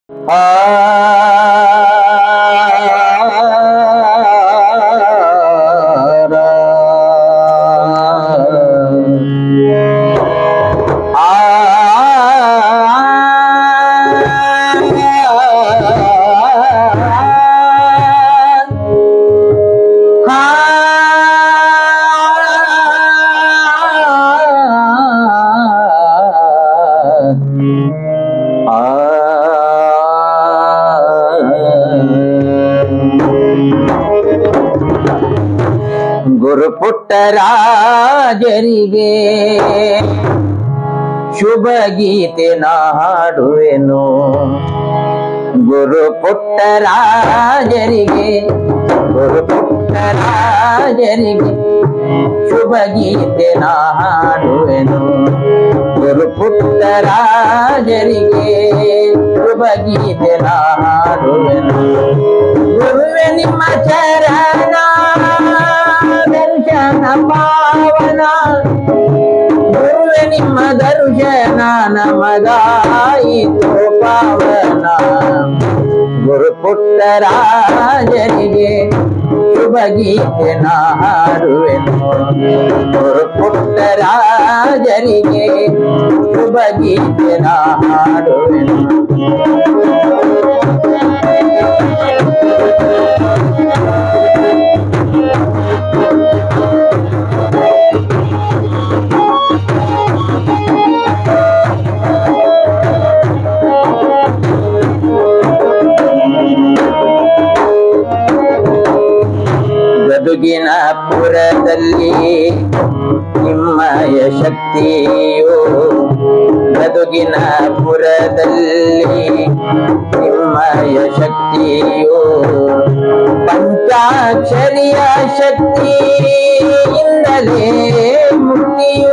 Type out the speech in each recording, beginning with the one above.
ಗುರು ಪುಟ್ಟರಾಜರಿಗೆ ಶುಭ ಗೀತೆ ನಾಡುವೆನು ಗುರು ಪುಟ್ಟರಾಜರಿಗೆ ಗುರು ಪುಟ್ಟರಾಜರಿಗೆ ಶುಭ ಗೀತೆ ನಾಡುವೆನು ಗುರು ಪುಟ್ಟರಾಜರಿಗೆ ಶುಭ ಗೀತೆ ನಾಡುವೆನು ಗುರುವೆ ನಿಮ್ಮ ಚರಣ ದರ್ಶನ ಪಾವನ ಗುರುವೆ ನಿಮ್ಮ ದರ್ಶನ ನಮದಾಯಿತು ಪಾವನ ಗುರು ಪುಟ್ಟರಾಜರಿಗೆ ಶುಭ ಗೀತೆ ನಾಡುವೆನು ಗುರು ಪುಟ್ಟರಾಜರಿಗೆ ಶುಭ ಗೀತೆ ನಾಡುವೆನು ಗದುಗಿನ ಪುರದಲ್ಲಿ ನಿಮ್ಮಯ ಶಕ್ತಿಯು ಗದುಗಿನ ಪುರದಲ್ಲಿ ನಿಮ್ಮಯ ಶಕ್ತಿಯು ಪಂಚಾಕ್ಷರಿಯ ಶಕ್ತಿಯಿಂದಲೇ ಮುಕ್ತಿಯು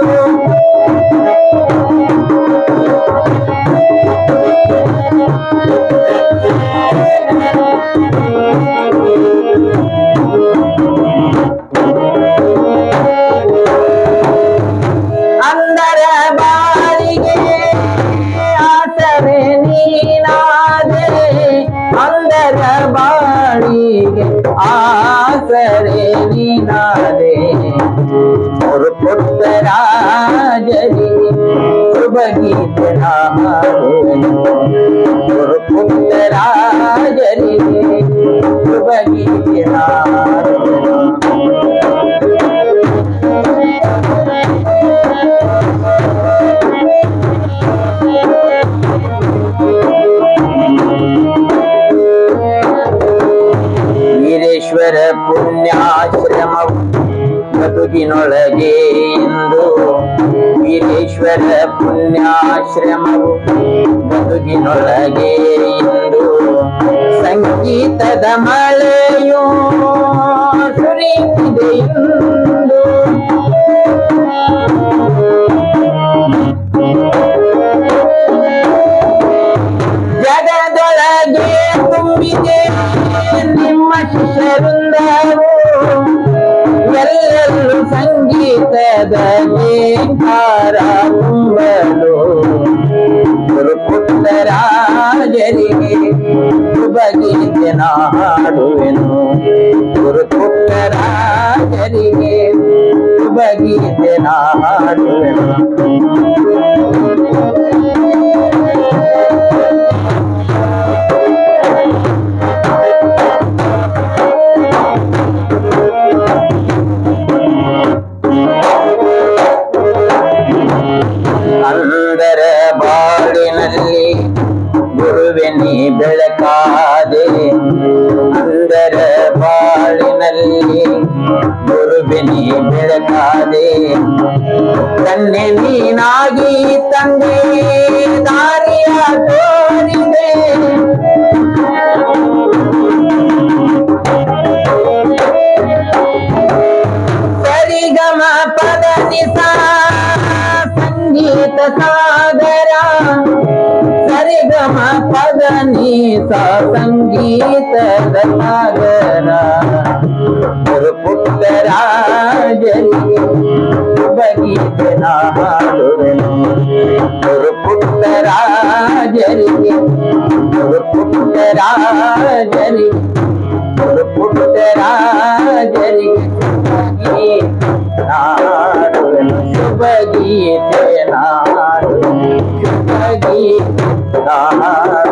ಅಂದರ ಬಾಳಿಗೆ ಆಸರೆ ನೀನಾದೆ ಅಂದರ ಬಾಳಿಗೆ ಆಸರೆ ನೀನಾದೆ ಗುರು ಪುಟ್ಟರಾಜರಿಗೆ ಶುಭ ಗೀತೆ ಹಾಡುವೆನು ಗುರು ಪುಟ್ಟರಾಜರಿಗೆ ಶುಭ ಗೀತೆ ಹಾಡುವೆನು ವೀರೇಶ್ವರ ಪುಣ್ಯಾಶ್ರಮವು ಬದುಕಿನೊಳಗೆ ಇಂದು ವೀರೇಶ್ವರ ಪುಣ್ಯಾಶ್ರಮವು ಬದುಕಿನೊಳಗೆ ಇಂದು ಸಂಗೀತದ ಮಳೆಯು ಸುರಿಯುತ್ತಿದೆ ಇಂದು ಜಗದೊಳಗೆ ತುಂಬಿದೆ ನಿಮ್ಮ ಶಿಷ್ಯವೃಂದವು ಎಲ್ಲೆಲ್ಲೂ ಸಂಗೀತದ ನೇಕಾರ ತುಂಬಲು ಗುರು ಪುಟ್ಟರಾಜರಿಗೆ ಶುಭ ಗೀತೆ ಹಾಡುವೆನು ಗುರು ಪುಟ್ಟರಾಜರಿಗೆ ಶುಭ ಗೀತೆ ಹಾಡುವೆನು ಅಂದರ ಬಾಳಿನಲ್ಲಿ ಗುರುವೆ ನೀ ಬೆಳಕಾದೆ ಅಂದರ ಬಾಳಿನಲ್ಲಿ ಗುರುವೆ ನೀ ಬೆಳಕಾದೆ ತಂದೆ ನೀನಾಗಿ ತಂದೆ ದಾರಿಯ ತೋರಿದೆ ಸರಿಗಮ ಪದ ನಿಸ ಸಂಗೀತ ಸಾಗರ ಸರಿಗಮ ಪದ ನಿಸ ಸಂಗೀತದ ಸಾಗರ ಗುರು ಪುಟ್ಟರಾಜರಿಗೆ ಶುಭ ಶುಭ ಗೀತೆ ನಾ ಹಾಡುವೆನು ಗುರು ಪುಟ್ಟರಾಜರಿಗೆ ಗುರು ಪುಟ್ಟರಾಜರಿಗೆ ಗುರು ಪುಟ್ಟರಾಜರಿಗೆ ಶುಭ ಗೀತೆ ನಾಡುವೆನು ಶುಭ ಗೀತೆ ನಾಡುವೆನು ಶುಭ ಗೀತೆ ನಾಡುವೆನು